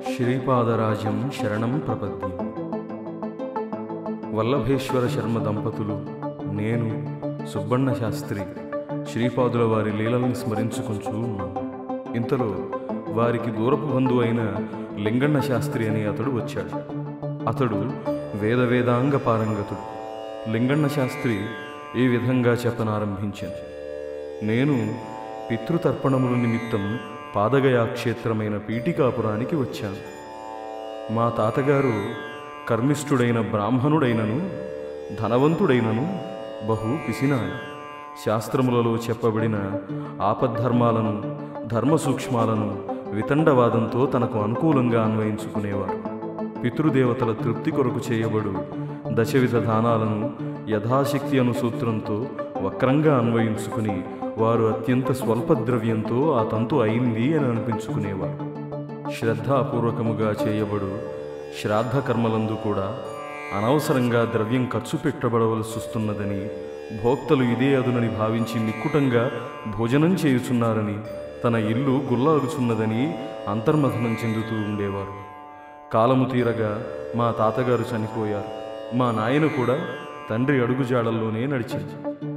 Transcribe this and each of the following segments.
శ్రీపాదరాజం శరణం ప్రపద్యం వల్లభేశ్వర శర్మ దంపతులు నేను సుబ్బన్న శాస్త్రి శ్రీపాదుల వారి లీలల్ని స్మరించుకుంటూ ఉన్నాను ఇంతలో వారికి దూరపు బంధువు అయిన లింగన్న శాస్త్రి అనే అతడు వచ్చాడు అతడు వేద వేదాంగ పారంగతుడు లింగన్న శాస్త్రి ఈ విధంగా చెప్పనారంభించాను నేను పితృతర్పణముల నిమిత్తం పాదగయా క్షేత్రమైన పీఠికాపురానికి వచ్చాను మా తాతగారు కర్మిష్ఠుడైన బ్రాహ్మణుడైనను ధనవంతుడైనను బహు పిసినాడు శాస్త్రములలో చెప్పబడిన ఆపద్ధర్మాలను ధర్మ సూక్ష్మాలను వితండవాదంతో తనకు అనుకూలంగా అన్వయించుకునేవారు పితృదేవతల తృప్తి కొరకు చేయబడు దశవిధ దానాలను యథాశక్తి అను సూత్రంతో వక్రంగా అన్వయించుకుని వారు అత్యంత స్వల్ప ద్రవ్యంతో ఆ తంతు అయింది అని అనిపించుకునేవారు శ్రద్ధాపూర్వకముగా చేయబడు శ్రాద్ధ కర్మలందు కూడా అనవసరంగా ద్రవ్యం ఖర్చు పెట్టబడవలసి వస్తున్నదని భోక్తలు ఇదే అదునని భావించి నిక్కుటంగా భోజనం చేయుచున్నారని తన ఇల్లు గుల్లాగుచున్నదని అంతర్మథనం చెందుతూ ఉండేవారు కాలము తీరగా మా తాతగారు చనిపోయారు మా నాయన కూడా తండ్రి అడుగుజాడల్లోనే నడిచింది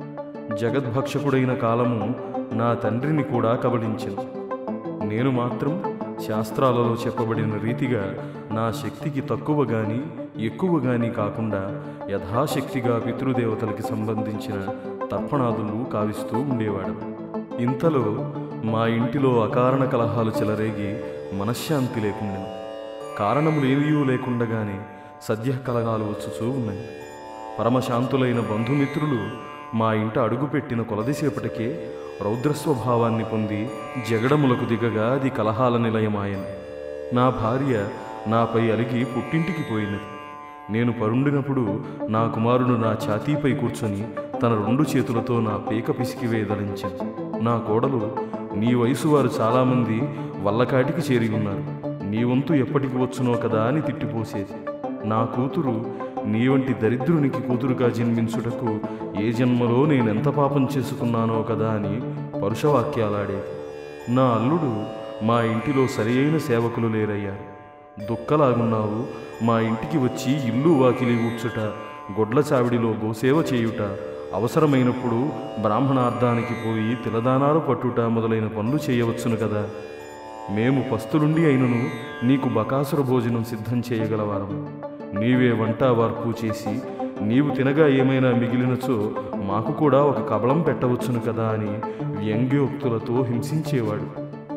జగద్భక్షకుడైన కాలము నా తండ్రిని కూడా కబళించింది నేను మాత్రం శాస్త్రాలలో చెప్పబడిన రీతిగా నా శక్తికి తక్కువ గాని ఎక్కువ గాని కాకుండా యథాశక్తిగా పితృదేవతలకి సంబంధించిన తర్పణాదులు కావిస్తూ ఉండేవాడు ఇంతలో మా ఇంటిలో అకారణ కలహాలు చెలరేగి మనశ్శాంతి లేకుండా కారణములేమీ లేకుండగానే సద్య కలహాలు వచ్చుచూ ఉన్నాయి పరమశాంతులైన బంధుమిత్రులు మా ఇంట అడుగుపెట్టిన కొలదిసేపటికే రౌద్రస్వభావాన్ని పొంది జగడములకు దిగగా అది కలహాల నిలయమాయను నా భార్య నాపై అలిగి పుట్టింటికి పోయినది నేను పరుండినప్పుడు నా కుమారుడు నా ఛాతీపై కూర్చొని తన రెండు చేతులతో నా పీక పిసికి వేదలించింది నా కోడలు నీ వయసు వారు చాలామంది వల్లకాటికి చేరి ఉన్నారు నీ వంతు ఎప్పటికి వచ్చునో కదా అని తిట్టిపోసేది నా కూతురు నీ వంటి దరిద్రునికి కూతురుగా జన్మించుటకు ఏ జన్మలో నేనెంత పాపం చేసుకున్నానో కదా అని పరుషవాక్యాలాడేది నా అల్లుడు మా ఇంటిలో సరియైన సేవకులు లేరయ్యారు దుక్కలాగున్నావు మా ఇంటికి వచ్చి ఇల్లు వాకిలి ఊడ్చుట గొడ్ల చావిడిలో గోసేవ చేయుట అవసరమైనప్పుడు బ్రాహ్మణార్థానికి పోయి తిలదానాలు పట్టుట మొదలైన పనులు చేయవచ్చును కదా మేము పస్తులుండి అయినను నీకు బకాసుర భోజనం సిద్ధం చేయగలవారం నీవే వంట వార్పు చేసి నీవు తినగా ఏమైనా మిగిలినచో మాకు కూడా ఒక కబళం పెట్టవచ్చును కదా అని వ్యంగ్యోక్తులతో హింసించేవాడు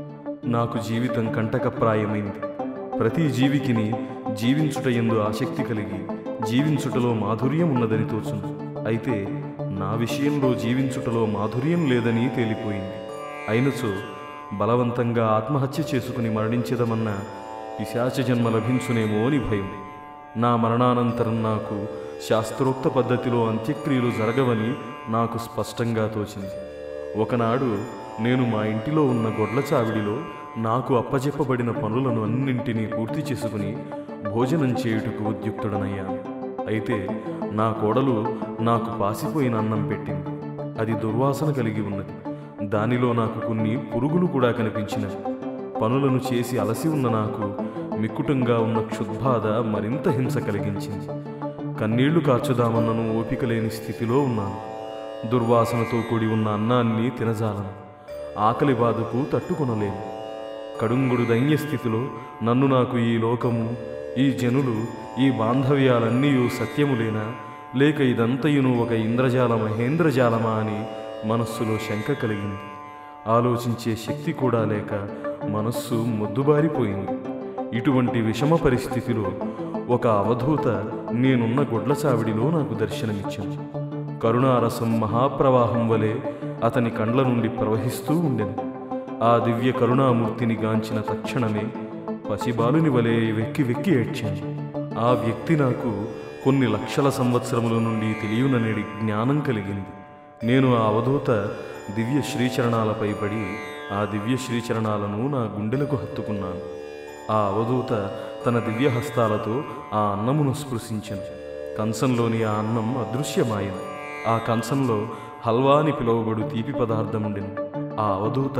నాకు జీవితం కంటకప్రాయమైంది ప్రతి జీవికిని జీవించుట ఎందు ఆసక్తి కలిగి జీవించుటలో మాధుర్యం ఉన్నదని తోచును అయితే నా విషయంలో జీవించుటలో మాధుర్యం లేదని తేలిపోయింది అయినచో బలవంతంగా ఆత్మహత్య చేసుకుని మరణించదమన్న పిశాచ జన్మ లభించునేమో అని భయం నా మరణానంతరం నాకు శాస్త్రోక్త పద్ధతిలో అంత్యక్రియలు జరగవని నాకు స్పష్టంగా తోచింది ఒకనాడు నేను మా ఇంటిలో ఉన్న గొడ్ల చావిడిలో నాకు అప్పజెప్పబడిన పనులను అన్నింటినీ పూర్తి చేసుకుని భోజనం చేయుటకు ఉద్యుక్తుడనయ్యాను అయితే నా కోడలు నాకు పాసిపోయిన అన్నం పెట్టింది అది దుర్వాసన కలిగి ఉన్నది దానిలో నాకు కొన్ని పురుగులు కూడా కనిపించినవి పనులను చేసి అలసి ఉన్న నాకు మిక్కుటంగా ఉన్న క్షుద్బాధ మరింత హింస కలిగించింది కన్నీళ్లు కార్చుదామన్నను ఓపిక లేని స్థితిలో ఉన్నాను దుర్వాసనతో కూడి ఉన్న అన్నాన్ని తినజాలను ఆకలి బాధకు తట్టుకొనలేను కడుంగుడు దైన్య స్థితిలో నన్ను నాకు ఈ లోకము ఈ జనులు ఈ బాంధవ్యాలన్నీ సత్యములేనా లేక ఇదంతయును ఒక ఇంద్రజాల మహేంద్రజాలమా అని మనస్సులో శంక కలిగింది ఆలోచించే శక్తి కూడా లేక మనస్సు మొద్దుబారిపోయింది ఇటువంటి విషమ పరిస్థితిలో ఒక అవధూత నేనున్న గొడ్ల చావిడిలో నాకు దర్శనమిచ్చింది కరుణారసం మహాప్రవాహం వలె అతని కండ్ల నుండి ప్రవహిస్తూ ఉండెను ఆ దివ్య కరుణామూర్తిని గాంచిన తక్షణమే పసిబాలుని వలె వెక్కి వెక్కి ఏడ్చాను ఆ వ్యక్తి నాకు కొన్ని లక్షల సంవత్సరముల నుండి తెలియననేది జ్ఞానం కలిగింది నేను ఆ అవధూత దివ్య శ్రీచరణాలపై పడి ఆ దివ్య శ్రీచరణాలను నా గుండెలకు హత్తుకున్నాను ఆ అవధూత తన దివ్య హస్తాలతో ఆ అన్నమును స్పృశించను కంచంలోని ఆ అన్నం అదృశ్యమాయను ఆ కంచంలో హల్వా అని పిలువబడు తీపి పదార్థం ఉండెను ఆ అవధూత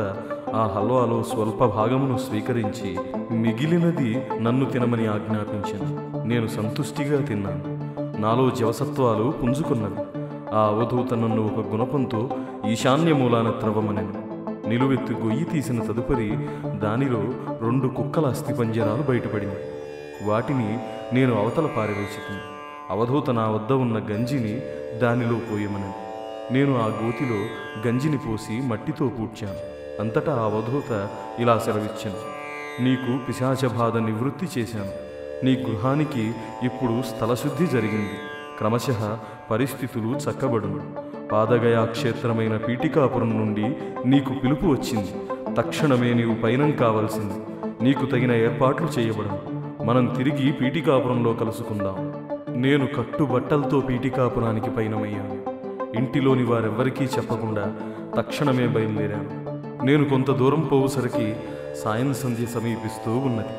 ఆ హల్వాలో స్వల్ప భాగమును స్వీకరించి మిగిలినది నన్ను తినమని ఆజ్ఞాపించింది నేను సంతుష్టిగా తిన్నాను నాలో జవసత్వాలు పుంజుకున్నవి ఆ అవధూత నన్ను ఒక గుణపంతో ఈశాన్య మూలాన త్రవమనెను నిలువెత్తు గొయ్యి తీసిన తదుపరి దానిలో రెండు కుక్కల అస్థిపంజరాలు బయటపడింది వాటిని నేను అవతల పారవేసుకుని అవధూత నా వద్ద ఉన్న గంజిని దానిలో పోయమనను నేను ఆ గోతిలో గంజిని పోసి మట్టితో పూడ్చాను అంతటా ఆ అవధూత ఇలా సెలవిచ్చాను నీకు పిశాచ బాధ నివృత్తి చేశాను నీ గృహానికి ఇప్పుడు స్థలశుద్ధి జరిగింది క్రమశః పరిస్థితులు చక్కబడును పాదగయా క్షేత్రమైన పీఠికాపురం నుండి నీకు పిలుపు వచ్చింది తక్షణమే నీవు పయనం కావలసింది నీకు తగిన ఏర్పాట్లు చేయబడను మనం తిరిగి పీఠికాపురంలో కలుసుకుందాం నేను కట్టుబట్టలతో పీఠికాపురానికి పయనమయ్యాను ఇంటిలోని వారెవ్వరికీ చెప్పకుండా తక్షణమే బయలుదేరాను నేను కొంత దూరం పోవుసరికి సాయం సంధ్య సమీపిస్తూ ఉన్నది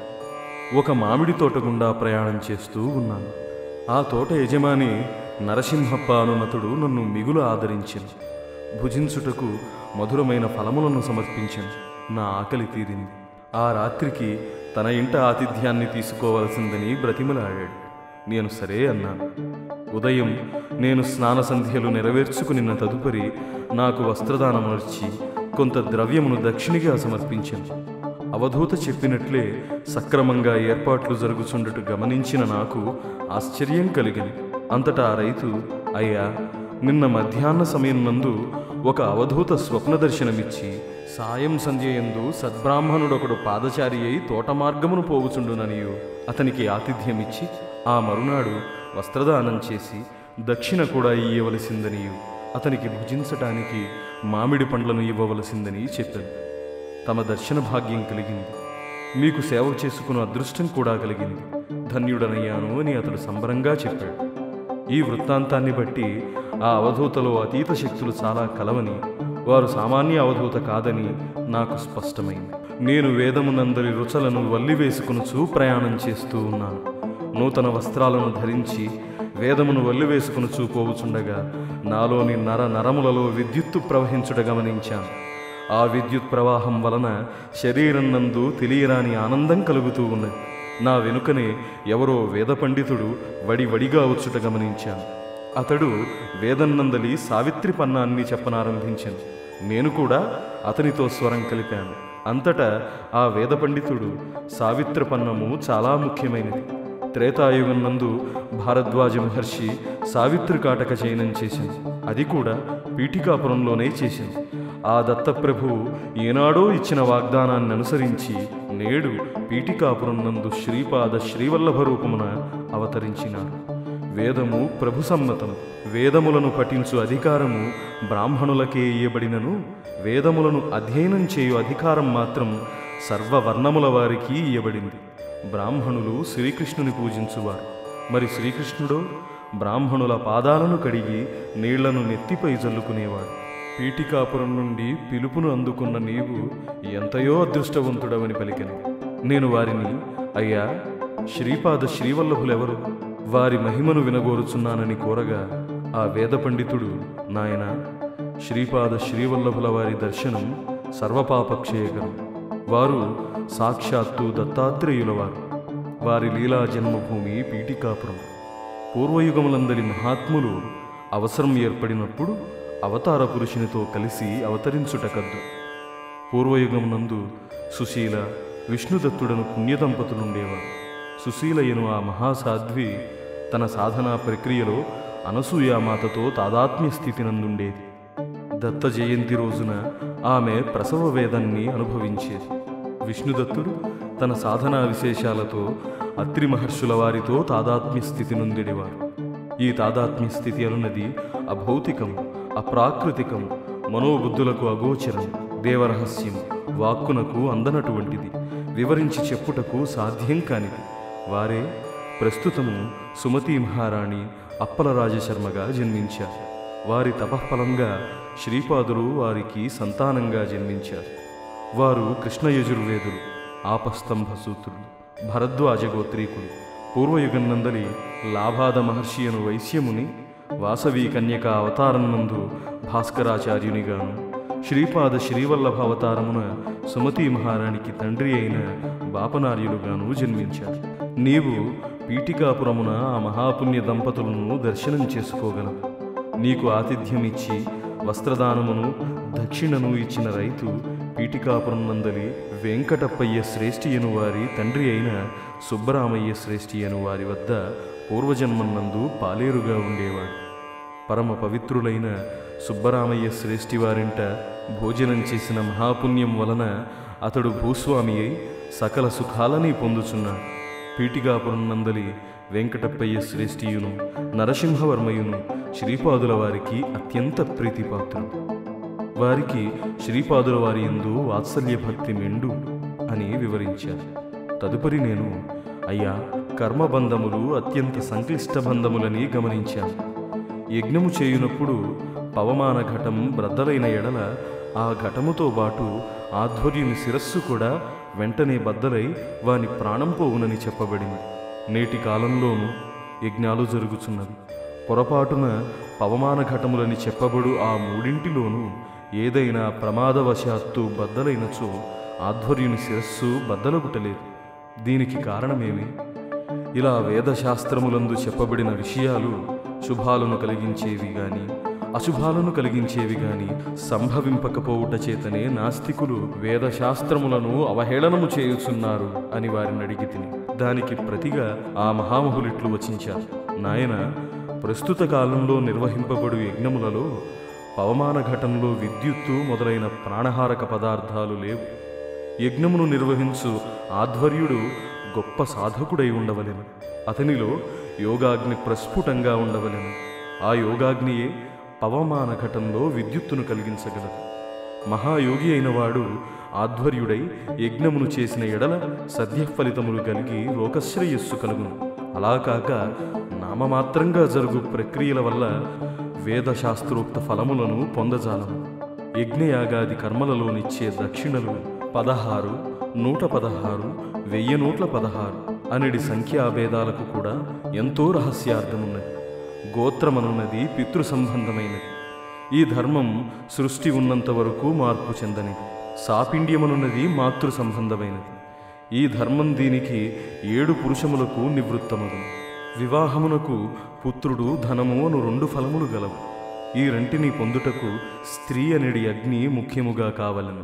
ఒక మామిడి తోట గుండా ప్రయాణం చేస్తూ ఉన్నాను ఆ తోట యజమాని నరసింహప్ప అనునతుడు నన్ను మిగులు ఆదరించింది భుజించుటకు మధురమైన ఫలములను సమర్పించాను నా ఆకలి తీరింది ఆ రాత్రికి తన ఇంట ఆతిథ్యాన్ని తీసుకోవలసిందని బ్రతిమలాడాడు నేను సరే అన్నాను ఉదయం నేను స్నాన సంధ్యలు నెరవేర్చుకునిన తదుపరి నాకు వస్త్రదానమర్చి కొంత ద్రవ్యమును దక్షిణిగా సమర్పించాను అవధూత చెప్పినట్లే సక్రమంగా ఏర్పాట్లు జరుగుచుండట గమనించిన నాకు ఆశ్చర్యం కలిగింది అంతటా ఆ రైతు అయ్యా నిన్న మధ్యాహ్న సమయం నందు ఒక అవధూత స్వప్న దర్శనమిచ్చి సాయం సంధ్యయందు సద్బ్రాహ్మణుడొకడు పాదచారి అయి తోట మార్గమును పోవుచుండుననియు అతనికి ఆతిథ్యమిచ్చి ఆ మరునాడు వస్త్రదానం చేసి దక్షిణ కూడా ఇయ్యవలసిందనియు అతనికి భుజించటానికి మామిడి పండ్లను ఇవ్వవలసిందని చెప్పాను తమ దర్శన భాగ్యం కలిగింది మీకు సేవ చేసుకున్న అదృష్టం కూడా కలిగింది ధన్యుడనయ్యాను అని అతడు సంబరంగా చెప్పాడు ఈ వృత్తాంతాన్ని బట్టి ఆ అవధూతలో అతీత శక్తులు చాలా కలవని వారు సామాన్య అవధూత కాదని నాకు స్పష్టమైంది నేను వేదమునందరి రుచలను వల్లివేసుకునుచూ ప్రయాణం చేస్తూ ఉన్నాను నూతన వస్త్రాలను ధరించి వేదమును వల్లివేసుకునుచూ పోవుచుండగా నాలోని నర నరములలో విద్యుత్తు ప్రవహించుట గమనించాను ఆ విద్యుత్ ప్రవాహం వలన శరీరం నందు తెలియరాని ఆనందం కలుగుతూ ఉన్నది నా వెనుకనే ఎవరో వేద పండితుడు వడి వడిగా వచ్చుట గమనించాను అతడు వేదన్నందలి సావిత్రి పన్నాన్ని చెప్పనారంభించాను నేను కూడా అతనితో స్వరం కలిపాను అంతటా ఆ వేద పండితుడు సావిత్రి పన్నము చాలా ముఖ్యమైనది త్రేతాయుగం నందు భారద్వాజ మహర్షి సావిత్రి కాటక చయనం చేసింది అది కూడా పీఠికాపురంలోనే చేసింది ఆ దత్తప్రభువు ఏనాడో ఇచ్చిన వాగ్దానాన్ని అనుసరించి నేడు పీఠికాపురం నందు శ్రీపాద శ్రీవల్లభ రూపమున అవతరించినారు వేదము ప్రభు సమ్మతం వేదములను పఠించు అధికారము బ్రాహ్మణులకే ఇయ్యబడినను వేదములను అధ్యయనం చేయు అధికారం మాత్రం సర్వవర్ణముల వారికి ఇయ్యబడింది బ్రాహ్మణులు శ్రీకృష్ణుని పూజించువారు మరి శ్రీకృష్ణుడో బ్రాహ్మణుల పాదాలను కడిగి నీళ్లను నెత్తిపై జల్లుకునేవాడు పీఠికాపురం నుండి పిలుపును అందుకున్న నీవు ఎంతయో అదృష్టవంతుడవని పలికెను నేను వారిని అయ్యా శ్రీపాద శ్రీవల్లభులెవరు వారి మహిమను వినగోరుచున్నానని కోరగా ఆ వేద పండితుడు నాయన శ్రీపాద శ్రీవల్లభుల వారి దర్శనం సర్వపాపక్షయకరం వారు సాక్షాత్తు దత్తాత్రేయుల వారు వారి లీలా జన్మభూమి పీఠికాపురం పూర్వయుగములందలి మహాత్ములు అవసరం ఏర్పడినప్పుడు అవతార పురుషునితో కలిసి అవతరించుటకద్దు పూర్వయుగమునందు సుశీల విష్ణుదత్తుడను పుణ్యదంపతులుండేవారు సుశీలయను ఆ మహాసాధ్వి తన సాధనా ప్రక్రియలో అనసూయామాతతో తాదాత్మ్య స్థితి నందుండేది దత్త జయంతి రోజున ఆమె ప్రసవ వేదాన్ని అనుభవించేది విష్ణుదత్తుడు తన సాధనా విశేషాలతో అత్రి మహర్షుల వారితో తాదాత్మ్య స్థితి నొందిడివారు ఈ తాదాత్మ్య స్థితి అనున్నది అభౌతికం అప్రాకృతికం మనోబుద్ధులకు అగోచరం దేవరహస్యం వాక్కునకు అందనటువంటిది వివరించి చెప్పుటకు సాధ్యం కానిది వారే ప్రస్తుతము సుమతి మహారాణి అప్పల రాజశర్మగా జన్మించారు వారి తపఃఫలంగా శ్రీపాదులు వారికి సంతానంగా జన్మించారు వారు కృష్ణ యజుర్వేదులు ఆపస్తంభ సూత్రులు భరద్వాజ గోత్రీకులు పూర్వయుగం నందలి లాభాద మహర్షి అను వైశ్యముని వాసవి కన్యక అవతారం నందు భాస్కరాచార్యునిగాను శ్రీపాద శ్రీవల్లభావతారమున సుమతి మహారాణికి తండ్రి అయిన బాపనార్యులుగాను జన్మించారు నీవు పీఠికాపురమున ఆ మహాపుణ్య దంపతులను దర్శనం చేసుకోగలవు నీకు ఆతిథ్యం ఇచ్చి వస్త్రదానమును దక్షిణను ఇచ్చిన రైతు పీఠికాపురం నందలి వెంకటప్పయ్య శ్రేష్ఠియను వారి తండ్రి అయిన సుబ్బరామయ్య శ్రేష్ఠియను వారి వద్ద పూర్వజన్మన్నందు పాలేరుగా ఉండేవాడు పరమ పవిత్రులైన సుబ్బరామయ్య శ్రేష్ఠి వారింట భోజనం చేసిన మహాపుణ్యం వలన అతడు భూస్వామి అయి సకల సుఖాలని పొందుచున్నాడు పీఠికాపురం నందలి వెంకటప్పయ్య శ్రేష్ఠియును నరసింహవర్మయును శ్రీపాదుల వారికి అత్యంత ప్రీతిపాత్రుడు వారికి శ్రీపాదుల వారి ఎందు వాత్సల్య భక్తి మెండు అని వివరించారు తదుపరి నేను అయ్యా కర్మబంధములు అత్యంత సంక్లిష్ట బంధములని గమనించాను యజ్ఞము చేయునప్పుడు పవమాన ఘటం బ్రద్దలైన ఎడల ఆ ఘటముతో పాటు ఆధ్వర్యుని శిరస్సు కూడా వెంటనే బద్దలై వాని ప్రాణం పోవునని చెప్పబడింది నేటి కాలంలోనూ యజ్ఞాలు జరుగుచున్నవి పొరపాటున పవమాన ఘటములని చెప్పబడు ఆ మూడింటిలోనూ ఏదైనా ప్రమాదవశాత్తు బద్దలైనచో ఆధ్వర్యుని శిరస్సు బద్దలగుటలేదు దీనికి కారణమేమి ఇలా వేదశాస్త్రములందు చెప్పబడిన విషయాలు శుభాలను కలిగించేవి గాని అశుభాలను కలిగించేవి గాని సంభవింపకపోవుట చేతనే నాస్తికులు వేదశాస్త్రములను అవహేళనము చేయుచున్నారు అని వారిని అడిగి తిని దానికి ప్రతిగా ఆ మహామహులిట్లు వచించారు నాయన ప్రస్తుత కాలంలో నిర్వహింపబడు యజ్ఞములలో పవమాన ఘటనలో విద్యుత్తు మొదలైన ప్రాణహారక పదార్థాలు లేవు యజ్ఞమును నిర్వహించు ఆధ్వర్యుడు గొప్ప సాధకుడై ఉండవలెను అతనిలో యోగాగ్ని ప్రస్ఫుటంగా ఉండవలెను ఆ యోగాగ్నియే పవమాన ఘటంలో విద్యుత్తును కలిగించగలదు మహాయోగి అయిన వాడు ఆధ్వర్యుడై యజ్ఞమును చేసిన ఎడల సద్య ఫలితములు కలిగి లోకశ్రేయస్సు కలుగును అలా కాక నామమాత్రంగా జరుగు ప్రక్రియల వల్ల వేదశాస్త్రోక్త ఫలములను పొందజాలము యజ్ఞయాగాది కర్మలలోనిచ్చే దక్షిణలు పదహారు నూట పదహారు వెయ్యి నూట్ల పదహారు అనడి సంఖ్యాభేదాలకు కూడా ఎంతో రహస్యార్థమున్నది గోత్రమనున్నది పితృ సంబంధమైనది ఈ ధర్మం సృష్టి ఉన్నంత వరకు మార్పు చెందనిది సాపిండ్యమనున్నది మాతృ సంబంధమైనది ఈ ధర్మం దీనికి ఏడు పురుషములకు నివృత్తమగు వివాహమునకు పుత్రుడు ధనము అను రెండు ఫలములు గలవు ఈ రెంటిని పొందుటకు స్త్రీ అనేది అగ్ని ముఖ్యముగా కావలను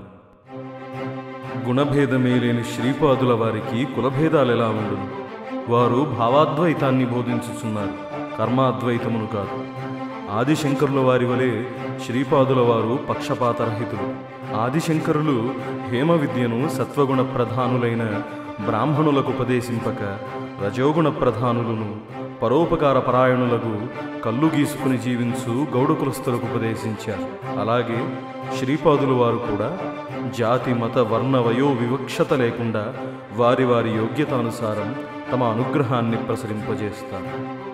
గుణభేదమే లేని శ్రీపాదుల వారికి కులభేదాలెలా ఉండును వారు భావాద్వైతాన్ని బోధించుచున్నారు కర్మాద్వైతమును కాదు ఆదిశంకరుల వారి వలె శ్రీపాదుల వారు పక్షపాతరహితులు ఆదిశంకరులు హేమ విద్యను సత్వగుణ ప్రధానులైన బ్రాహ్మణులకు ఉపదేశింపక రజోగుణ ప్రధానులను పరోపకార పరాయణులకు కళ్ళు గీసుకుని జీవించు గౌడ కులస్తులకు ఉపదేశించారు అలాగే శ్రీపాదుల వారు కూడా జాతి మత వర్ణ వయో వివక్షత లేకుండా వారి వారి యోగ్యతానుసారం తమ అనుగ్రహాన్ని ప్రసరింపజేస్తారు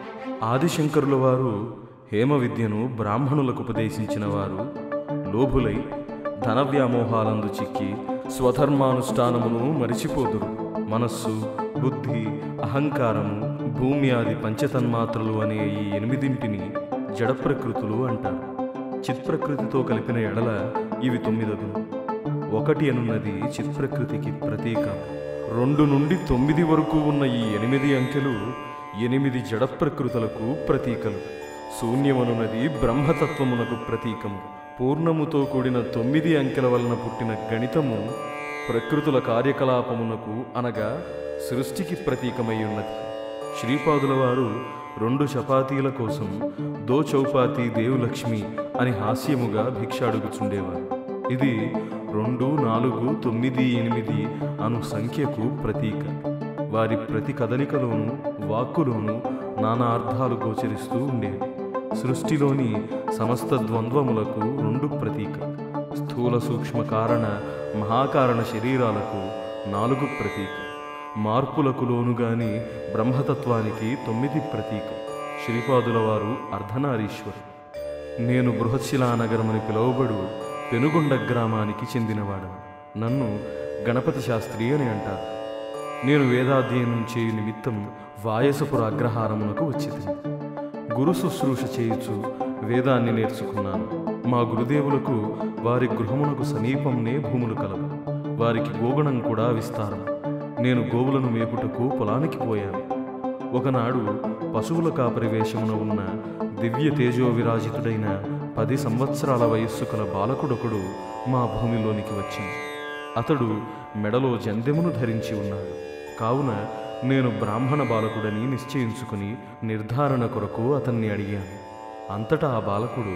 ఆదిశంకరుల వారు హేమ విద్యను బ్రాహ్మణులకు ఉపదేశించిన వారు లోభులై ధన వ్యామోహాలందు చిక్కి స్వధర్మానుష్ఠానమును మరిచిపోదురు మనస్సు బుద్ధి అహంకారము భూమి ఆది పంచతన్మాత్రలు అనే ఈ ఎనిమిదింటిని జడ ప్రకృతులు అంటారు చిత్ప్రకృతితో కలిపిన ఎడల ఇవి తొమ్మిదగును ఒకటి అనున్నది చిత్ప్రకృతికి ప్రతీక రెండు నుండి తొమ్మిది వరకు ఉన్న ఈ ఎనిమిది అంకెలు ఎనిమిది జడ ప్రకృతులకు ప్రతీకలు శూన్యమనున్నది బ్రహ్మతత్వమునకు ప్రతీకము పూర్ణముతో కూడిన తొమ్మిది అంకెల వలన పుట్టిన గణితము ప్రకృతుల కార్యకలాపమునకు అనగా సృష్టికి ప్రతీకమై ఉన్నది శ్రీపాదుల వారు రెండు చపాతీల కోసం దో చౌపాతి దేవులక్ష్మి అని హాస్యముగా భిక్ష అడుగుచుండేవారు ఇది రెండు నాలుగు తొమ్మిది ఎనిమిది అను సంఖ్యకు ప్రతీక వారి ప్రతి కదలికలోనూ వాక్కులోనూ నానా అర్థాలు గోచరిస్తూ ఉండేవి సృష్టిలోని సమస్త ద్వంద్వములకు రెండు ప్రతీక స్థూల సూక్ష్మ కారణ మహాకారణ శరీరాలకు నాలుగు ప్రతీక మార్పులకు లోనుగాని బ్రహ్మతత్వానికి తొమ్మిది ప్రతీక శ్రీపాదుల వారు అర్ధనారీశ్వరు నేను బృహశిలానగరమని పిలువబడు పెనుగొండ గ్రామానికి చెందినవాడు నన్ను గణపతి శాస్త్రి అని అంటారు నేను వేదాధ్యయనం చేయు నిమిత్తం వాయసపుర అగ్రహారమునకు వచ్చింది గురు శుశ్రూష చేయుచు వేదాన్ని నేర్చుకున్నాను మా గురుదేవులకు వారి గృహమునకు సమీపంనే భూములు కలవు వారికి గోగణం కూడా విస్తారం నేను గోవులను మేపుటకు పొలానికి పోయాను ఒకనాడు పశువుల కాపరి వేషమున ఉన్న దివ్య తేజో విరాజితుడైన పది సంవత్సరాల వయస్సు కల బాలకుడొకడు మా భూమిలోనికి వచ్చింది అతడు మెడలో జందెమును ధరించి ఉన్నాడు కావున నేను బ్రాహ్మణ బాలకుడని నిశ్చయించుకుని నిర్ధారణ కొరకు అతన్ని అడిగాను అంతటా ఆ బాలకుడు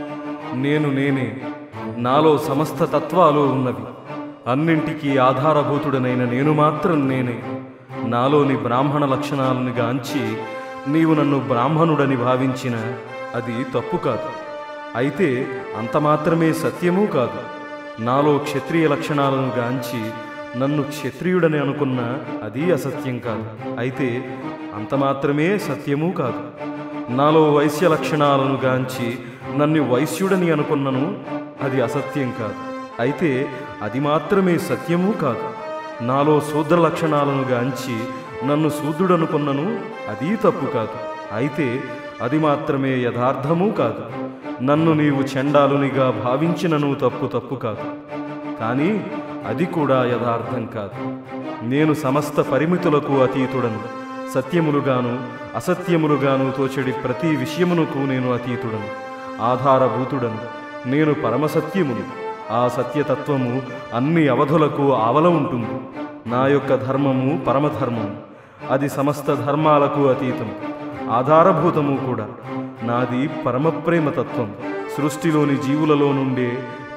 నేను నేనే నాలో సమస్త తత్వాలు ఉన్నవి అన్నింటికీ ఆధారభూతుడనైన నేను మాత్రం నేనే నాలోని బ్రాహ్మణ లక్షణాలను గాంచి నీవు నన్ను బ్రాహ్మణుడని భావించిన అది తప్పు కాదు అయితే అంత మాత్రమే సత్యమూ కాదు నాలో క్షత్రియ లక్షణాలను గాంచి నన్ను క్షత్రియుడని అనుకున్న అది అసత్యం కాదు అయితే అంత మాత్రమే సత్యమూ కాదు నాలో వైశ్య లక్షణాలను గాంచి నన్ను వైశ్యుడని అనుకున్నను అది అసత్యం కాదు అయితే అది మాత్రమే సత్యమూ కాదు నాలో శూద్ర లక్షణాలను గాంచి నన్ను శూద్రుడనుకున్నను అది తప్పు కాదు అయితే అది మాత్రమే యథార్థమూ కాదు నన్ను నీవు చండాలునిగా భావించినను తప్పు తప్పు కాదు కానీ అది కూడా యథార్థం కాదు నేను సమస్త పరిమితులకు అతీతుడను సత్యములుగాను అసత్యములుగాను తోచెడి ప్రతి విషయమునకు నేను అతీతుడను ఆధారభూతుడను నేను పరమసత్యమును ఆ సత్యతత్వము అన్ని అవధులకు ఆవల ఉంటుంది నా యొక్క ధర్మము పరమధర్మము అది సమస్త ధర్మాలకు అతీతం ఆధారభూతము కూడా నాది పరమ ప్రేమతత్వం సృష్టిలోని జీవులలో నుండే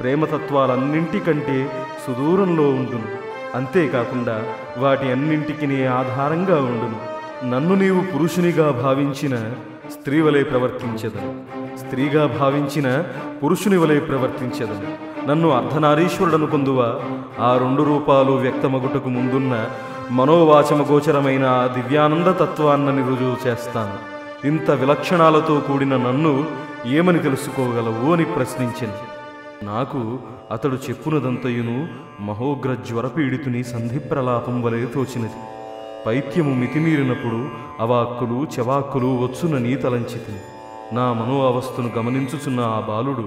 ప్రేమతత్వాలన్నింటికంటే సుదూరంలో ఉండును అంతేకాకుండా వాటి అన్నింటికి ఆధారంగా ఉండును నన్ను నీవు పురుషునిగా భావించిన స్త్రీ వలె ప్రవర్తించదను స్త్రీగా భావించిన పురుషుని వలె ప్రవర్తించదను నన్ను అర్ధనారీశ్వరుడను పొందువా ఆ రెండు రూపాలు వ్యక్తమగుటకు ముందున్న మనోవాచమ గోచరమైన ఆ దివ్యానంద తత్వాన్నని రుజువు చేస్తాను ఇంత విలక్షణాలతో కూడిన నన్ను ఏమని తెలుసుకోగలవు అని ప్రశ్నించింది నాకు అతడు చెప్పునదంతయును మహోగ్ర జ్వరపీడితుని సంధి ప్రలాపం వలె తోచినది పైత్యము మితిమీరినప్పుడు అవాక్కులు చెవాక్కులు వచ్చునని తలంచితి నా మనో అవస్థను గమనించుచున్న ఆ బాలుడు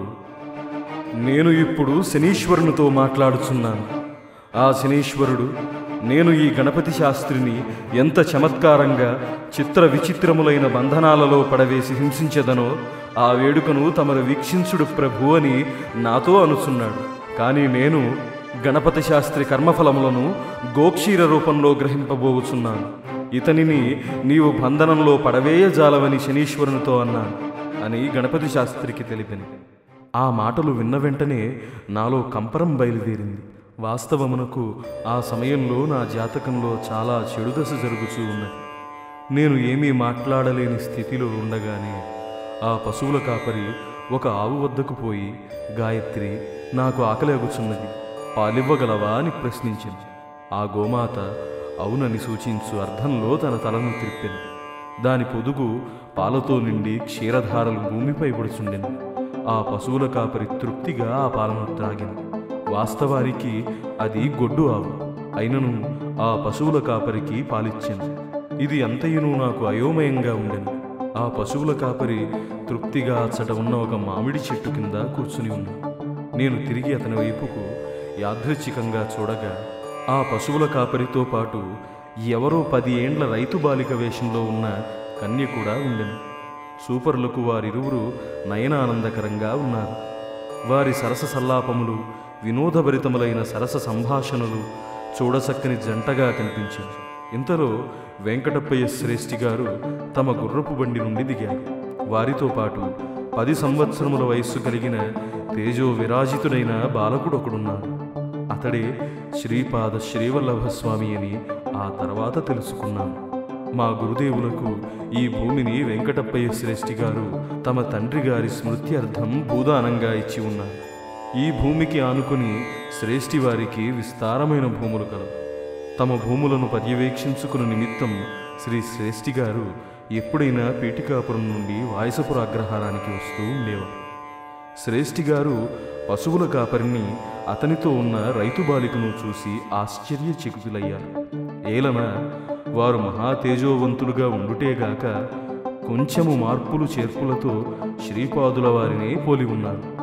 నేను ఇప్పుడు శనీశ్వరునితో మాట్లాడుచున్నాను ఆ శనీశ్వరుడు నేను ఈ గణపతి శాస్త్రిని ఎంత చమత్కారంగా చిత్ర విచిత్రములైన బంధనాలలో పడవేసి హింసించదనో ఆ వేడుకను తమరు వీక్షించుడు ప్రభు అని నాతో అనుచున్నాడు కానీ నేను గణపతి శాస్త్రి కర్మఫలములను గోక్షీర రూపంలో గ్రహింపబోచున్నాను ఇతనిని నీవు బంధనంలో పడవేయజాలవని శనీశ్వరునితో అన్నాను అని గణపతి శాస్త్రికి తెలిపింది ఆ మాటలు విన్న వెంటనే నాలో కంపరం బయలుదేరింది వాస్తవమునకు ఆ సమయంలో నా జాతకంలో చాలా చెడు దశ జరుగుతూ ఉన్నది నేను ఏమీ మాట్లాడలేని స్థితిలో ఉండగానే ఆ పశువుల కాపరి ఒక ఆవు వద్దకు పోయి గాయత్రి నాకు ఆకలి అగుచున్నది పాలివ్వగలవా అని ప్రశ్నించింది ఆ గోమాత అవునని సూచించు అర్థంలో తన తలను త్రిప్పింది దాని పొదుగు పాలతో నిండి క్షీరధారలు భూమిపై పడుచుండెను ఆ పశువుల కాపరి తృప్తిగా ఆ పాలను త్రాగింది వాస్తవానికి అది గొడ్డు ఆవు అయినను ఆ పశువుల కాపరికి పాలిచ్చింది ఇది అంతయును నాకు అయోమయంగా ఉండెను ఆ పశువుల కాపరి తృప్తిగా అచ్చట ఉన్న ఒక మామిడి చెట్టు కింద కూర్చుని ఉంది నేను తిరిగి అతని వైపుకు యాదృచ్ఛికంగా చూడగా ఆ పశువుల కాపరితో పాటు ఎవరో పది ఏండ్ల రైతు బాలిక వేషంలో ఉన్న కన్య కూడా ఉండెను సూపర్లకు వారిరువురు నయనానందకరంగా ఉన్నారు వారి సరస సల్లాపములు వినోదభరితములైన సరస సంభాషణలు చూడసక్కని జంటగా కనిపించింది ఇంతలో వెంకటప్పయ్య శ్రేష్ఠి గారు తమ గుర్రపు బండి నుండి దిగారు వారితో పాటు పది సంవత్సరముల వయస్సు కలిగిన తేజో విరాజితుడైన బాలకుడు ఒకడున్నాడు అతడే శ్రీపాద శ్రీవల్లభ స్వామి అని ఆ తర్వాత తెలుసుకున్నాను మా గురుదేవులకు ఈ భూమిని వెంకటప్పయ్య శ్రేష్ఠి గారు తమ తండ్రి గారి స్మృత్యర్థం భూదానంగా ఇచ్చి ఉన్నారు ఈ భూమికి ఆనుకుని శ్రేష్ఠి వారికి విస్తారమైన భూములు కలవు తమ భూములను పర్యవేక్షించుకున్న నిమిత్తం శ్రీ శ్రేష్ఠి గారు ఎప్పుడైనా పీఠికాపురం నుండి వాయసపుర అగ్రహారానికి వస్తూ ఉండేవారు శ్రేష్ఠి గారు పశువుల కాపరిని అతనితో ఉన్న రైతు బాలికను చూసి ఆశ్చర్యచకితులయ్యారు ఏలన వారు మహా తేజోవంతులుగా ఉండుటేగాక కొంచెము మార్పులు చేర్పులతో శ్రీపాదుల వారినే పోలి ఉన్నారు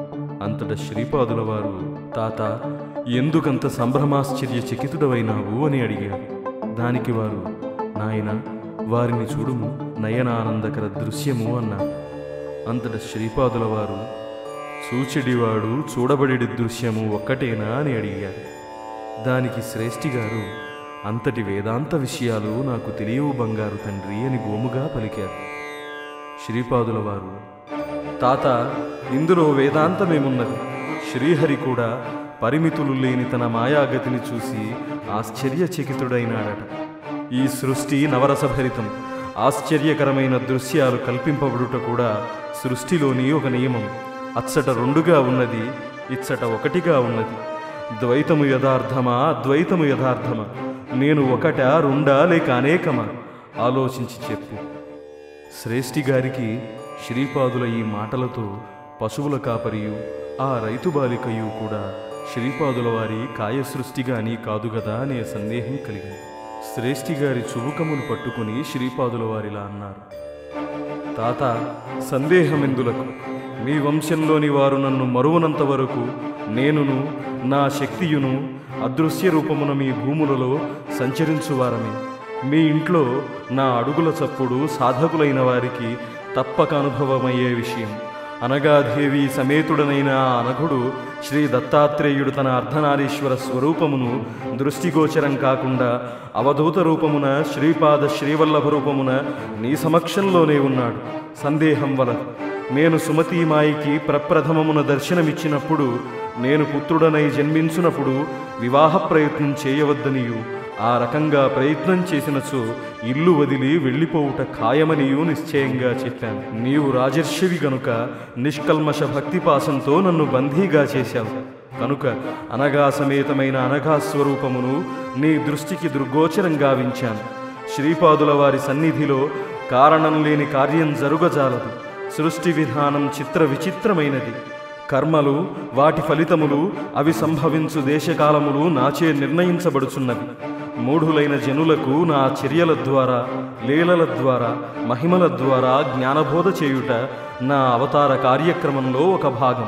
అంతట శ్రీపాదుల వారు తాత ఎందుకంత సంభ్రమాశ్చర్య చకితుడవైనావు అని అడిగారు దానికి వారు నాయన వారిని చూడుము నయనానందకర దృశ్యము అన్నారు అంతట శ్రీపాదుల వారు చూచెడివాడు చూడబడి దృశ్యము ఒక్కటేనా అని అడిగారు దానికి శ్రేష్ఠి గారు అంతటి వేదాంత విషయాలు నాకు తెలియవు బంగారు తండ్రి అని గోముగా పలికారు శ్రీపాదుల వారు తాత ఇందులో వేదాంతమేమున్నది శ్రీహరి కూడా పరిమితులు లేని తన మాయాగతిని చూసి ఆశ్చర్యచకితుడైనాడట ఈ సృష్టి నవరసభరితం ఆశ్చర్యకరమైన దృశ్యాలు కల్పింపబడుట కూడా సృష్టిలోని ఒక నియమం అచ్చట రెండుగా ఉన్నది ఇచ్చట ఒకటిగా ఉన్నది ద్వైతము యథార్థమా అద్వైతము యథార్థమా నేను ఒకటా రెండా లేక అనేకమా ఆలోచించి చెప్పు శ్రేష్ఠి గారికి శ్రీపాదుల ఈ మాటలతో పశువుల కాపరియు ఆ రైతు బాలికయు కూడా శ్రీపాదుల వారి కాయసృష్టి గాని కాదు గదా అనే సందేహం కలిగింది శ్రేష్ఠి గారి చుబుకమును పట్టుకుని శ్రీపాదుల వారిలా అన్నారు తాత సందేహమెందులకు మీ వంశంలోని వారు నన్ను మరువనంత వరకు నేనును నా శక్తియును అదృశ్య రూపమున మీ భూములలో సంచరించువారమే మీ ఇంట్లో నా అడుగుల చప్పుడు సాధకులైన వారికి తప్పక అనుభవమయ్యే విషయం అనగాదేవి సమేతుడనైన ఆ అనఘుడు శ్రీ దత్తాత్రేయుడు తన అర్ధనారీశ్వర స్వరూపమును దృష్టిగోచరం కాకుండా అవధూత రూపమున శ్రీపాద శ్రీవల్లభ రూపమున నీ సమక్షంలోనే ఉన్నాడు సందేహం వలన నేను సుమతీమాయికి ప్రప్రథమమున దర్శనమిచ్చినప్పుడు నేను పుత్రుడనై జన్మించునప్పుడు వివాహ ప్రయత్నం చేయవద్దనియు ఆ రకంగా ప్రయత్నం చేసినచో ఇల్లు వదిలి వెళ్ళిపోవుట ఖాయమనియు నిశ్చయంగా చెప్పాను నీవు రాజర్షివి గనుక నిష్కల్మష భక్తిపాసంతో నన్ను బందీగా చేశావు కనుక అనగా సమేతమైన అనఘా స్వరూపమును నీ దృష్టికి దుర్గోచరం గావించాను శ్రీపాదుల వారి సన్నిధిలో కారణం లేని కార్యం జరుగజాలదు సృష్టి విధానం చిత్ర విచిత్రమైనది కర్మలు వాటి ఫలితములు అవి సంభవించు దేశకాలములు నాచే నిర్ణయించబడుచున్నవి మూఢులైన జనులకు నా చర్యల ద్వారా లీలల ద్వారా మహిమల ద్వారా జ్ఞానబోధ చేయుట నా అవతార కార్యక్రమంలో ఒక భాగం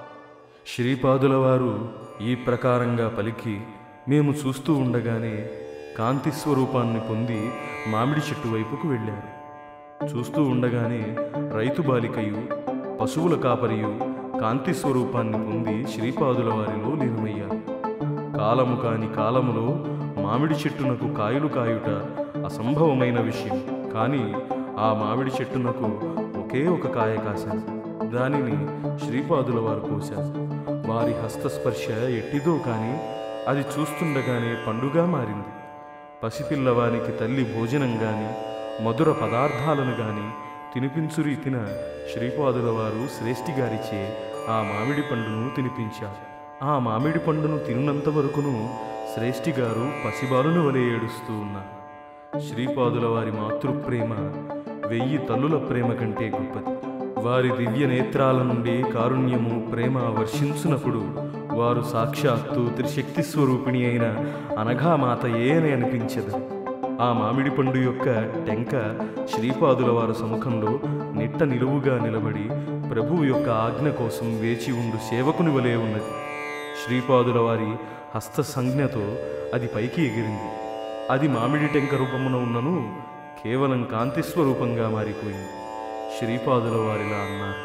శ్రీపాదుల వారు ఈ ప్రకారంగా పలికి మేము చూస్తూ ఉండగానే కాంతి స్వరూపాన్ని పొంది మామిడి చెట్టు వైపుకు వెళ్ళారు చూస్తూ ఉండగానే రైతు బాలికయు పశువుల కాపరియు కాంతి స్వరూపాన్ని పొంది శ్రీపాదుల వారిలో లీనమయ్యారు కాలము కాని కాలములో మామిడి చెట్టునకు కాయలు కాయుట అసంభవమైన విషయం కానీ ఆ మామిడి చెట్టునకు ఒకే ఒక కాయ కాశాను దానిని శ్రీపాదుల వారు కోశారు వారి హస్తస్పర్శ ఎట్టిదో కానీ అది చూస్తుండగానే పండుగా మారింది పసిపిల్లవానికి తల్లి భోజనం గాని మధుర పదార్థాలను గాని తినిపించు రీతిన శ్రీపాదుల వారు శ్రేష్ఠి గారిచే ఆ మామిడి పండును తినిపించారు ఆ మామిడి పండును తిన్నంత వరకును శ్రేష్ఠి గారు పసిబాలును వలె ఏడుస్తూ ఉన్నారు శ్రీపాదుల వారి మాతృప్రేమ వెయ్యి తల్లుల ప్రేమ కంటే గొప్పది వారి దివ్య నేత్రాల నుండి కారుణ్యము ప్రేమ వర్షించునప్పుడు వారు సాక్షాత్తు త్రిశక్తి స్వరూపిణి అయిన అనఘామాతయే అని అనిపించదు ఆ మామిడి పండు యొక్క టెంక శ్రీపాదుల వారి సముఖంలో నిట్ట నిలువుగా నిలబడి ప్రభువు యొక్క ఆజ్ఞ కోసం వేచి ఉండు సేవకుని వలె ఉన్నది శ్రీపాదుల వారి హస్త సంజ్ఞతో అది పైకి ఎగిరింది అది మామిడి టెంక రూపమున ఉన్నను కేవలం కాంతి స్వరూపంగా మారిపోయింది శ్రీపాదుల వారిలా అన్నారు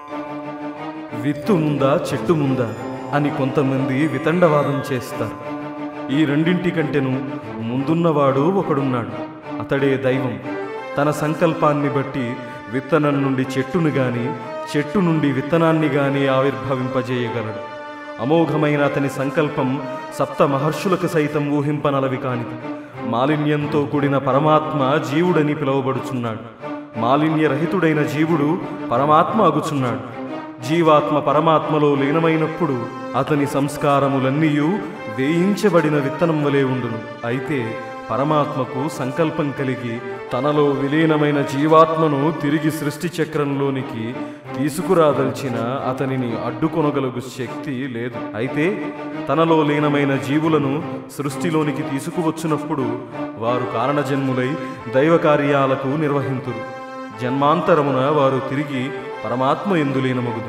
విత్తు ముందా చెట్టు ముందా అని కొంతమంది వితండవాదం చేస్తారు ఈ రెండింటి కంటెను ముందున్నవాడు ఒకడున్నాడు అతడే దైవం తన సంకల్పాన్ని బట్టి విత్తనం నుండి చెట్టును గాని చెట్టు నుండి విత్తనాన్ని గాని ఆవిర్భవింపజేయగలడు అమోఘమైన అతని సంకల్పం సప్త మహర్షులకు సైతం ఊహింపనలవి కానిది మాలిన్యంతో కూడిన పరమాత్మ జీవుడని పిలువబడుచున్నాడు మాలిన్యరహితుడైన జీవుడు పరమాత్మ అగుచున్నాడు జీవాత్మ పరమాత్మలో లీనమైనప్పుడు అతని సంస్కారములన్నీయూ వేయించబడిన విత్తనం వలె ఉండును అయితే పరమాత్మకు సంకల్పం కలిగి తనలో విలీనమైన జీవాత్మను తిరిగి సృష్టి చక్రంలోనికి తీసుకురాదల్చిన అతనిని అడ్డుకొనగలుగు శక్తి లేదు అయితే తనలో లీనమైన జీవులను సృష్టిలోనికి తీసుకువచ్చినప్పుడు వారు కారణజన్ములై దైవ కార్యాలకు నిర్వహింతురు జన్మాంతరమున వారు తిరిగి పరమాత్మ ఎందు లీనమగుదురు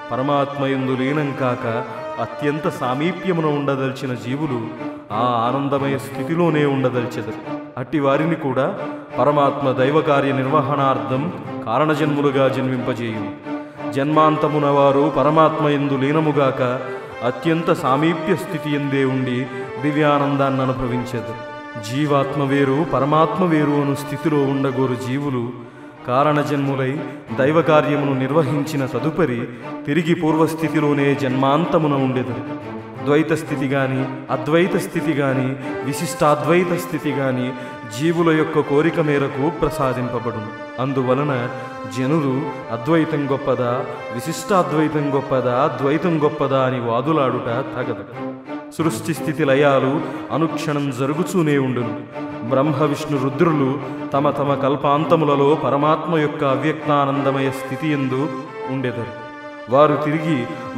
పరమాత్మయందు లీనం కాక అత్యంత సామీప్యమున ఉండదలిచిన జీవులు ఆ ఆనందమయ స్థితిలోనే ఉండదలిచెదరు అట్టి వారిని కూడా పరమాత్మ దైవకార్య నిర్వహణార్థం కారణజన్ములుగా జన్మింపజేయు జన్మాంతమున వారు పరమాత్మయందు లీనముగాక అత్యంత సామీప్య స్థితి ఎందే ఉండి దివ్యానందాన్ని అనుభవించెదరు జీవాత్మ వేరు పరమాత్మ వేరు అను స్థితిలో ఉండగోరు జీవులు కారణజన్ములై దైవకార్యమును నిర్వహించిన తదుపరి తిరిగి పూర్వస్థితిలోనే జన్మాంతమున ఉండెదరు ద్వైత స్థితి గాని అద్వైత స్థితి గాని విశిష్టాద్వైత స్థితి గాని జీవుల యొక్క కోరిక మేరకు ప్రసాదింపబడును అందువలన జనులు అద్వైతం గొప్పదా విశిష్టాద్వైతం గొప్పదా ద్వైతం గొప్పదా అని వాదులాడుట తగదు సృష్టి స్థితి లయాలు అనుక్షణం జరుగుతూనే ఉండును బ్రహ్మ విష్ణు రుద్రులు తమ తమ కల్పాంతములలో పరమాత్మ యొక్క అవ్యక్తానందమయ స్థితి ఎందు ఉండెదరు వారు తిరిగి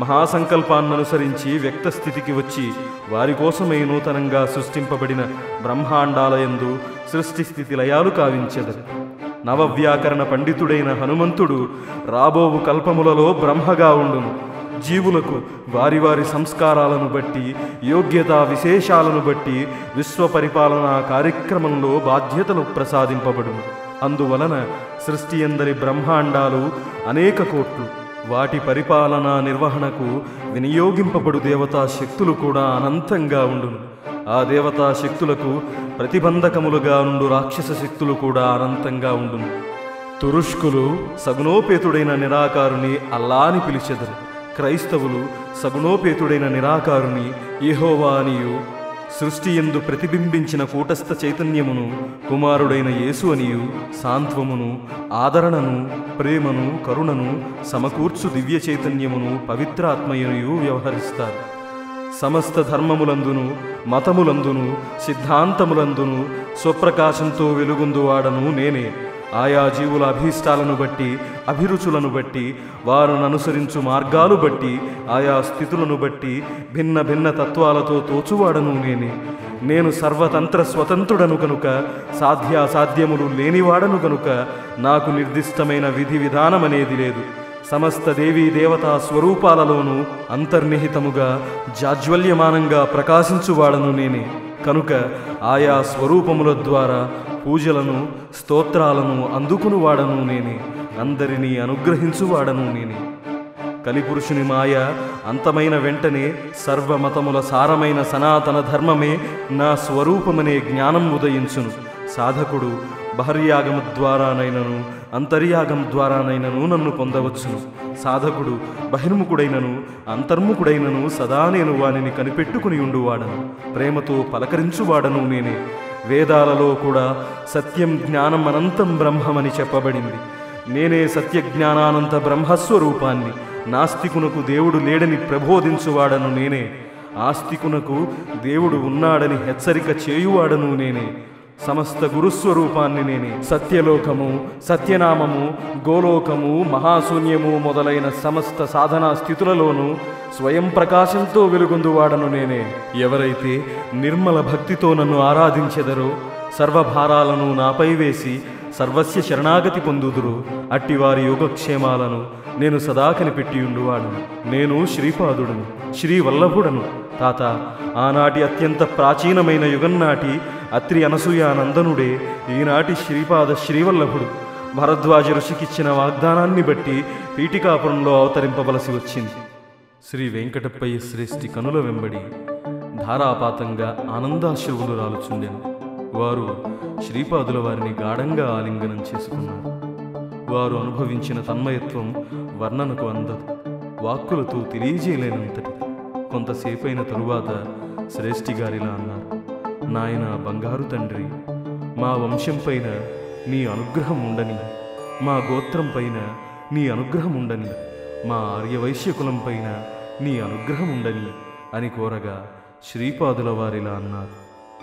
మహాసంకల్పాన్ననుసరించి వ్యక్త స్థితికి వచ్చి వారి కోసమే నూతనంగా సృష్టింపబడిన బ్రహ్మాండాలయందు సృష్టి స్థితి లయాలు కావించెదరు నవవ్యాకరణ పండితుడైన హనుమంతుడు రాబోవు కల్పములలో బ్రహ్మగా ఉండును జీవులకు వారి వారి సంస్కారాలను బట్టి యోగ్యతా విశేషాలను బట్టి విశ్వ పరిపాలనా కార్యక్రమంలో బాధ్యతలు ప్రసాదింపబడును అందువలన సృష్టి ఎందరి బ్రహ్మాండాలు అనేక కోట్లు వాటి పరిపాలనా నిర్వహణకు వినియోగింపబడు దేవతా శక్తులు కూడా అనంతంగా ఉండును ఆ దేవతా శక్తులకు ప్రతిబంధకములుగా ఉండు రాక్షస శక్తులు కూడా అనంతంగా ఉండును తురుష్కులు సగుణోపేతుడైన నిరాకారుని అల్లా అని పిలిచెదరు క్రైస్తవులు సగుణోపేతుడైన నిరాకారుని యెహోవా అనియు సృష్టి ఎందు ప్రతిబింబించిన కూటస్థ చైతన్యమును కుమారుడైన యేసు అనియు సాంత్వమును ఆదరణను ప్రేమను కరుణను సమకూర్చు దివ్య చైతన్యమును పవిత్రాత్మయనియు వ్యవహరిస్తారు సమస్త ధర్మములందును మతములందును సిద్ధాంతములందును స్వప్రకాశంతో వెలుగొందువాడను నేనే ఆయా జీవుల అభీష్టాలను బట్టి అభిరుచులను బట్టి వారిని అనుసరించు మార్గాలు బట్టి ఆయా స్థితులను బట్టి భిన్న భిన్న తత్వాలతో తోచువాడను నేనే నేను సర్వతంత్ర స్వతంత్రుడను కనుక సాధ్యాసాధ్యములు లేనివాడను కనుక నాకు నిర్దిష్టమైన విధి విధానమనేది లేదు సమస్త దేవీ దేవతా స్వరూపాలలోనూ అంతర్నిహితముగా జాజ్వల్యమానంగా ప్రకాశించువాడను నేనే కనుక ఆయా స్వరూపముల ద్వారా పూజలను స్తోత్రాలను అందుకునివాడను నేనే అందరినీ అనుగ్రహించువాడను నేనే కలిపురుషుని మాయ అంతమైన వెంటనే సర్వమతముల సారమైన సనాతన ధర్మమే నా స్వరూపమనే జ్ఞానం ఉదయించును సాధకుడు బహర్యాగం ద్వారానైనను అంతర్యాగం ద్వారానైనను నన్ను పొందవచ్చును సాధకుడు బహిర్ముఖుడైనను అంతర్ముఖుడైనను సదా నేను వానిని కనిపెట్టుకుని ఉండువాడను ప్రేమతో పలకరించువాడను నేనే వేదాలలో కూడా సత్యం జ్ఞానం అనంతం బ్రహ్మమని చెప్పబడింది నేనే సత్య జ్ఞానానంత బ్రహ్మస్వరూపాన్ని నాస్తికునకు దేవుడు లేడని ప్రబోధించువాడను నేనే ఆస్తికునకు దేవుడు ఉన్నాడని హెచ్చరిక చేయువాడను నేనే సమస్త గురుస్వరూపాన్ని నేనే సత్యలోకము సత్యనామము గోలోకము మహాశూన్యము మొదలైన సమస్త సాధనా స్థితులలోనూ స్వయం ప్రకాశంతో వెలుగొందువాడను నేనే ఎవరైతే నిర్మల భక్తితో నన్ను ఆరాధించెదరో సర్వభారాలను నాపై వేసి సర్వస్య శరణాగతి పొందుదురు అట్టివారి యోగక్షేమాలను నేను సదా కనిపెట్టి ఉండువాడను నేను శ్రీపాదుడను శ్రీవల్లభుడను తాత ఆనాటి అత్యంత ప్రాచీనమైన యుగం నాటి అత్రి అనసూయ నందనుడే ఈనాటి శ్రీపాద శ్రీవల్లభుడు భరద్వాజ ఋషికిచ్చిన వాగ్దానాన్ని బట్టి పీఠికాపురంలో అవతరింపవలసి వచ్చింది శ్రీ వెంకటప్పయ్య శ్రేష్ఠి కనుల వెంబడి ధారాపాతంగా ఆనందాశ్రువులు రాలుచుండెను వారు శ్రీపాదుల వారిని గాఢంగా ఆలింగనం చేసుకున్నారు వారు అనుభవించిన తన్మయత్వం వర్ణనకు అందదు వాక్కులతో తెలియజేయలేనంతటి కొంతసేపైన తరువాత శ్రేష్ఠి గారిలా అన్నారు నాయన బంగారు తండ్రి మా వంశం పైన నీ అనుగ్రహం ఉండని మా గోత్రం పైన నీ అనుగ్రహం ఉండని మా ఆర్యవైశ్యకులం పైన నీ అనుగ్రహం ఉండని అని కోరగా శ్రీపాదుల వారిలా అన్నారు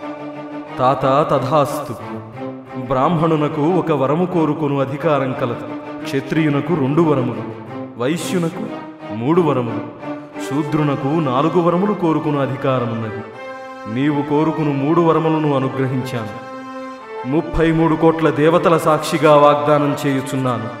తాత తథాస్తు బ్రాహ్మణునకు ఒక వరము కోరుకొను అధికారం కలదు క్షత్రియునకు రెండు వరములు వైశ్యునకు మూడు వరములు శూద్రునకు నాలుగు వరములు కోరుకును అధికారమున్నది నీవు కోరుకును మూడు వరములను అనుగ్రహించాను ముప్పై మూడు కోట్ల దేవతల సాక్షిగా వాగ్దానం చేయుచున్నాను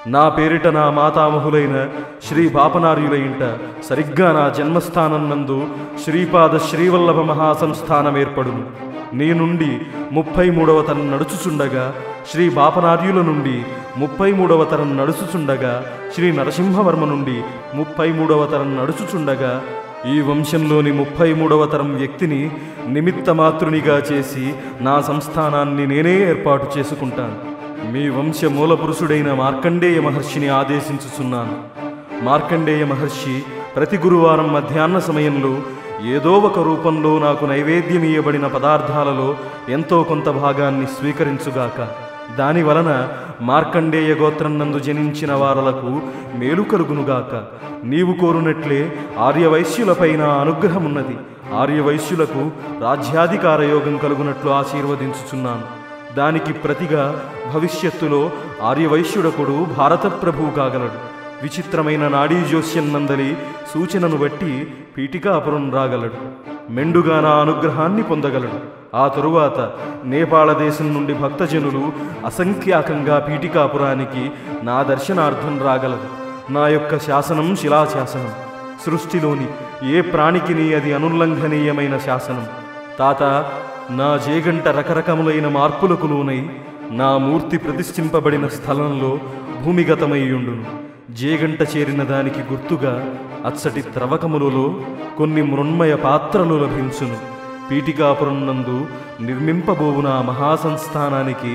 నా పేరిట నా మాతామహులైన శ్రీ బాపనార్యుల ఇంట సరిగ్గా నా జన్మస్థానం నందు శ్రీపాద శ్రీవల్లభ మహాసంస్థానం ఏర్పడును నీ నుండి ముప్పై మూడవ తరం నడుచుచుండగా శ్రీ బాపనార్యుల నుండి ముప్పై మూడవ తరం నడుచుచుండగా శ్రీ నరసింహవర్మ నుండి ముప్పై మూడవ తరం నడుచుచుండగా ఈ వంశంలోని ముప్పై మూడవ తరం వ్యక్తిని నిమిత్త మాతృనిగా చేసి నా సంస్థానాన్ని నేనే ఏర్పాటు చేసుకుంటాను మీ వంశ మూలపురుషుడైన మార్కండేయ మహర్షిని ఆదేశించుచున్నాను మార్కండేయ మహర్షి ప్రతి గురువారం మధ్యాహ్న సమయంలో ఏదో ఒక రూపంలో నాకు నైవేద్యం ఇయ్యబడిన పదార్థాలలో ఎంతో కొంత భాగాన్ని స్వీకరించుగాక దాని వలన మార్కండేయ గోత్రం నందు జనించిన వారలకు మేలు కలుగునుగాక నీవు కోరునట్లే ఆర్యవైశ్యులపైన అనుగ్రహమున్నది ఆర్యవైశ్యులకు రాజ్యాధికార యోగం కలుగునట్లు ఆశీర్వదించుచున్నాను దానికి ప్రతిగా భవిష్యత్తులో ఆర్యవైశ్యుడకుడు భారత ప్రభువు కాగలడు విచిత్రమైన నాడీ జోస్యం నందలి సూచనను బట్టి పీఠికాపురం రాగలడు మెండుగా నా అనుగ్రహాన్ని పొందగలడు ఆ తరువాత నేపాళ దేశం నుండి భక్తజనులు అసంఖ్యాకంగా పీఠికాపురానికి నా దర్శనార్థం రాగలరు నా యొక్క శాసనం శిలాశాసనం సృష్టిలోని ఏ ప్రాణికిని అది అనుల్లంఘనీయమైన శాసనం తాత నా జేగంట రకరకములైన మార్పులకు లోనై నా మూర్తి ప్రతిష్ఠింపబడిన స్థలంలో భూమిగతమయ్యుండును జేగంట చేరిన దానికి గుర్తుగా అచ్చటి త్రవకములలో కొన్ని మృన్మయ పాత్రలు లభించును పీఠికాపురం నందు నిర్మింపబోవున ఆ మహాసంస్థానానికి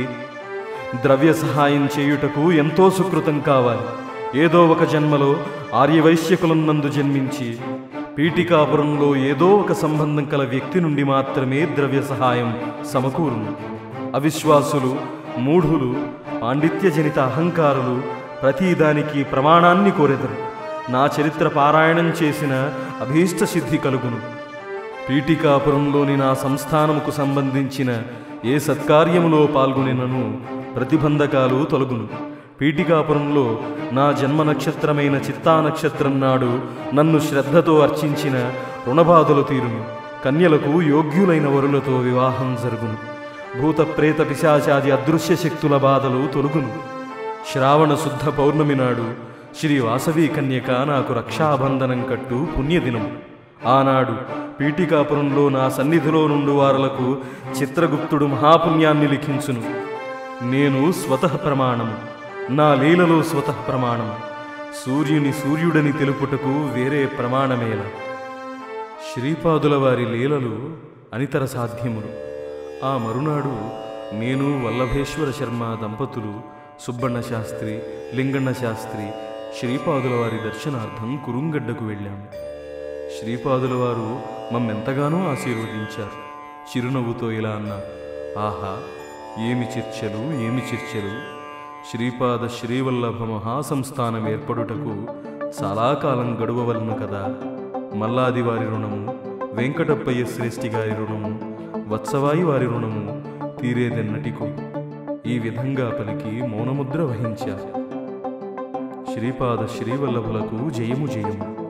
ద్రవ్య సహాయం చేయుటకు ఎంతో సుకృతం కావాలి ఏదో ఒక జన్మలో ఆర్యవైశ్యకులన్నందు జన్మించి పీఠికాపురంలో ఏదో ఒక సంబంధం కల వ్యక్తి నుండి మాత్రమే ద్రవ్య సహాయం సమకూరును అవిశ్వాసులు మూఢులు పాండిత్యజనిత అహంకారులు ప్రతిదానికి ప్రమాణాన్ని కోరెదరు నా చరిత్ర పారాయణం చేసిన అభీష్ట సిద్ధి కలుగును పీఠికాపురంలోని నా సంస్థానముకు సంబంధించిన ఏ సత్కార్యములో పాల్గొనినను ప్రతిబంధకాలు తొలగును పీఠికాపురంలో నా జన్మ నక్షత్రమైన చిత్తా నక్షత్రం నాడు నన్ను శ్రద్ధతో అర్చించిన రుణబాధలు తీరును కన్యలకు యోగ్యులైన వరులతో వివాహం జరుగును భూత ప్రేత పిశాచాది అదృశ్య శక్తుల బాధలు తొలుగును శ్రావణ శుద్ధ పౌర్ణమి నాడు శ్రీ వాసవి కన్యక నాకు రక్షాబంధనం కట్టు పుణ్యదినం ఆనాడు పీఠికాపురంలో నా సన్నిధిలో నుండి వారలకు చిత్రగుప్తుడు మహాపుణ్యాన్ని లిఖించును నేను స్వతః ప్రమాణము నా లీలలో స్వతః ప్రమాణం సూర్యుని సూర్యుడని తెలుపుటకు వేరే ప్రమాణమేల శ్రీపాదుల వారి లీలలు అనితర సాధ్యములు ఆ మరునాడు నేను వల్లభేశ్వర శర్మ దంపతులు సుబ్బన్న శాస్త్రి లింగన్న శాస్త్రి శ్రీపాదుల వారి దర్శనార్థం కురుంగడ్డకు వెళ్ళాము శ్రీపాదుల వారు మమ్మెంతగానో ఆశీర్వదించారు చిరునవ్వుతో ఇలా అన్నారు ఆహా ఏమి చర్చలు ఏమి చర్చలు శ్రీపాద శ్రీవల్లభ మహాసంస్థానం ఏర్పడుటకు చాలా కాలం గడువవలను కదా మల్లాది వారి రుణము వెంకటప్పయ్య శ్రేష్ఠి గారి రుణము వత్సవాయి వారి రుణము తీరేదెన్నటికో ఈ విధంగా పలికి మౌనముద్ర వహించారు శ్రీపాద శ్రీవల్లభులకు జయము జయము